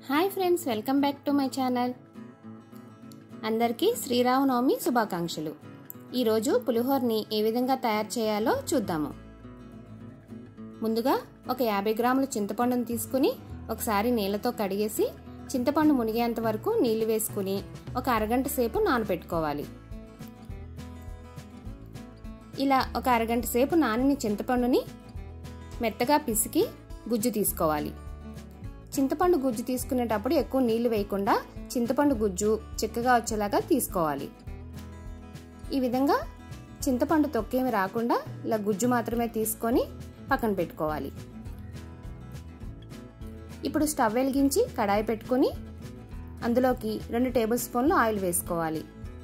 hi friends welcome back to my channel అందరికీ శ్రీరామనవమి శుభాకాంక్షలు ఈరోజు పులిహోరని ఏ విధంగా తయారు చేయాలో చూద్దాము ముందుగా ఒక యాభై గ్రాముల చింతపండును తీసుకుని ఒకసారి నీళ్ళతో కడిగేసి చింతపండు మునిగేంత వరకు నీళ్లు వేసుకుని ఒక అరగంట సేపు నానబెట్టుకోవాలి ఇలా ఒక అరగంట సేపు నానిన చింతపండుని మెత్తగా పిసికి గుజ్జు తీసుకోవాలి చింతపండు గుజ్జు తీసుకునేటప్పుడు ఎక్కువ నీళ్లు వేయకుండా చింతపండు గుజ్జు చిక్కగా వచ్చేలాగా తీసుకోవాలి ఈ విధంగా చింతపండు తొక్కేమి రాకుండా ఇలా గుజ్జు మాత్రమే తీసుకొని పక్కన పెట్టుకోవాలి ఇప్పుడు స్టవ్ వెలిగించి కడాయి పెట్టుకొని అందులోకి రెండు టేబుల్ స్పూన్లు ఆయిల్ వేసుకోవాలి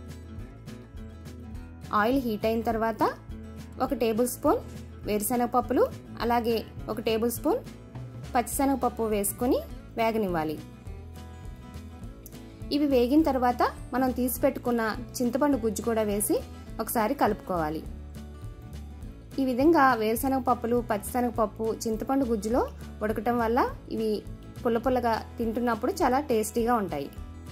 ఆయిల్ హీట్ అయిన తర్వాత ఒక టేబుల్ స్పూన్ వేరుశనగ పప్పులు అలాగే ఒక టేబుల్ స్పూన్ పచ్చిశనగపప్పు వేసుకొని వేగనివ్వాలి ఇవి వేగిన తర్వాత మనం తీసి పెట్టుకున్న చింతపండు గుజ్జు కూడా వేసి ఒకసారి కలుపుకోవాలి ఈ విధంగా వేరుశనగ పప్పులు పచ్చిశనగపప్పు చింతపండు గుజ్జులో ఉడకటం వల్ల ఇవి పుల్ల పుల్లగా తింటున్నప్పుడు చాలా టేస్టీగా ఉంటాయి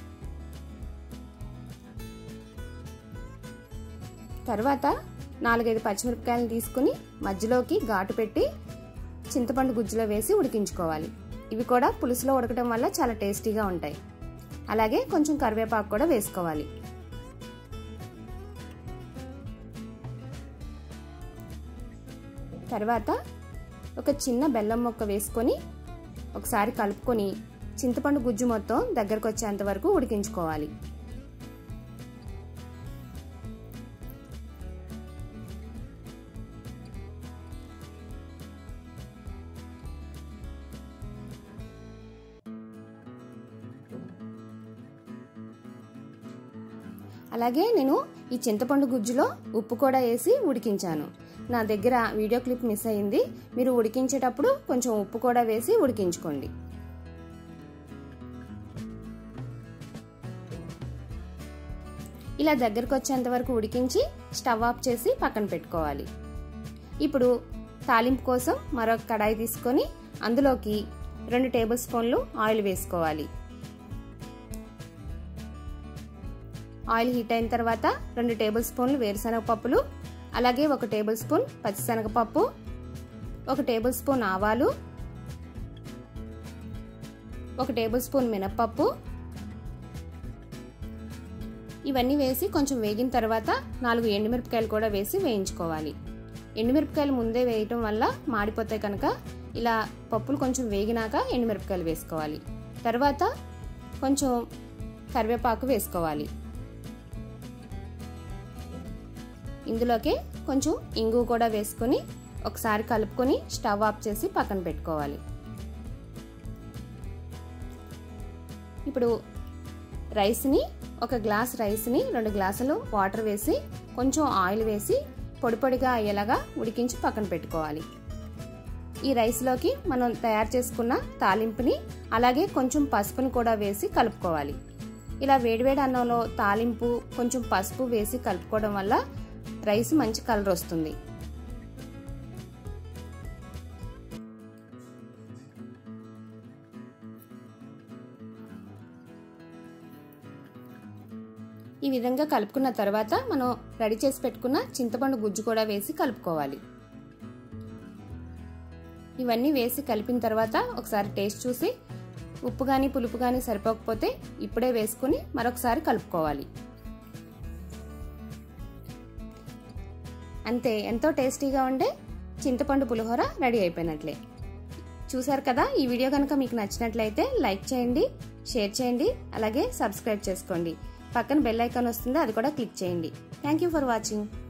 తర్వాత నాలుగైదు పచ్చిమిరపకాయలను తీసుకుని మధ్యలోకి ఘాటు పెట్టి చింతపండు గుజ్జులో వేసి ఉడికించుకోవాలి ఇవి కూడా పులుసులో ఉడకటం వల్ల చాలా టేస్టీగా ఉంటాయి అలాగే కొంచెం కరివేపాకు కూడా వేసుకోవాలి తర్వాత ఒక చిన్న బెల్లం మొక్క వేసుకొని ఒకసారి కలుపుకొని చింతపండు గుజ్జు మొత్తం దగ్గరకు వచ్చేంత వరకు ఉడికించుకోవాలి అలాగే నేను ఈ చింతపండు గుజ్జులో ఉప్పు కూడా వేసి ఉడికించాను నా దగ్గర వీడియో క్లిప్ మిస్ అయింది మీరు ఉడికించేటప్పుడు కొంచెం ఉప్పు కూడా వేసి ఉడికించుకోండి ఇలా దగ్గరకు వచ్చేంత వరకు ఉడికించి స్టవ్ ఆఫ్ చేసి పక్కన పెట్టుకోవాలి ఇప్పుడు తాలింపు కోసం మరొక కడాయి తీసుకొని అందులోకి రెండు టేబుల్ స్పూన్లు ఆయిల్ వేసుకోవాలి ఆయిల్ హీట్ అయిన తర్వాత రెండు టేబుల్ స్పూన్లు వేరుశనగ పప్పులు అలాగే ఒక టేబుల్ స్పూన్ పచ్చిశనగపప్పు ఒక టేబుల్ స్పూన్ ఆవాలు ఒక టేబుల్ స్పూన్ మినప్పప్పు ఇవన్నీ వేసి కొంచెం వేగిన తర్వాత నాలుగు ఎండుమిరపకాయలు కూడా వేసి వేయించుకోవాలి ఎండుమిరపకాయలు ముందే వేయటం వల్ల మాడిపోతాయి కనుక ఇలా పప్పులు కొంచెం వేగినాక ఎండుమిరపకాయలు వేసుకోవాలి తర్వాత కొంచెం కరివేపాకు వేసుకోవాలి ఇందులోకి కొంచెం ఇంగు కూడా వేసుకొని ఒకసారి కలుపుకొని స్టవ్ ఆఫ్ చేసి పక్కన పెట్టుకోవాలి ఇప్పుడు రైస్ని ఒక గ్లాస్ రైస్ని రెండు గ్లాసులు వాటర్ వేసి కొంచెం ఆయిల్ వేసి పొడి పొడిగా అయ్యేలాగా ఉడికించి పక్కన పెట్టుకోవాలి ఈ రైస్లోకి మనం తయారు చేసుకున్న తాలింపుని అలాగే కొంచెం పసుపుని కూడా వేసి కలుపుకోవాలి ఇలా వేడివేడి అన్నంలో తాలింపు కొంచెం పసుపు వేసి కలుపుకోవడం వల్ల రైస్ మంచి కలర్ వస్తుంది ఈ విధంగా కలుపుకున్న తర్వాత మనం రెడీ చేసి పెట్టుకున్న చింతపండు గుజ్జు కూడా వేసి కలుపుకోవాలి ఇవన్నీ వేసి కలిపిన తర్వాత ఒకసారి టేస్ట్ చూసి ఉప్పు కానీ పులుపు కానీ సరిపోకపోతే ఇప్పుడే వేసుకుని మరొకసారి కలుపుకోవాలి అంతే ఎంతో టేస్టీగా ఉండే చింతపండు పులిహోర రెడీ అయిపోయినట్లే చూసారు కదా ఈ వీడియో కనుక మీకు నచ్చినట్లయితే లైక్ చేయండి షేర్ చేయండి అలాగే సబ్స్క్రైబ్ చేసుకోండి పక్కన బెల్ ఐకాన్ వస్తుంది అది కూడా క్లిక్ చేయండి థ్యాంక్ యూ ఫర్ వాచింగ్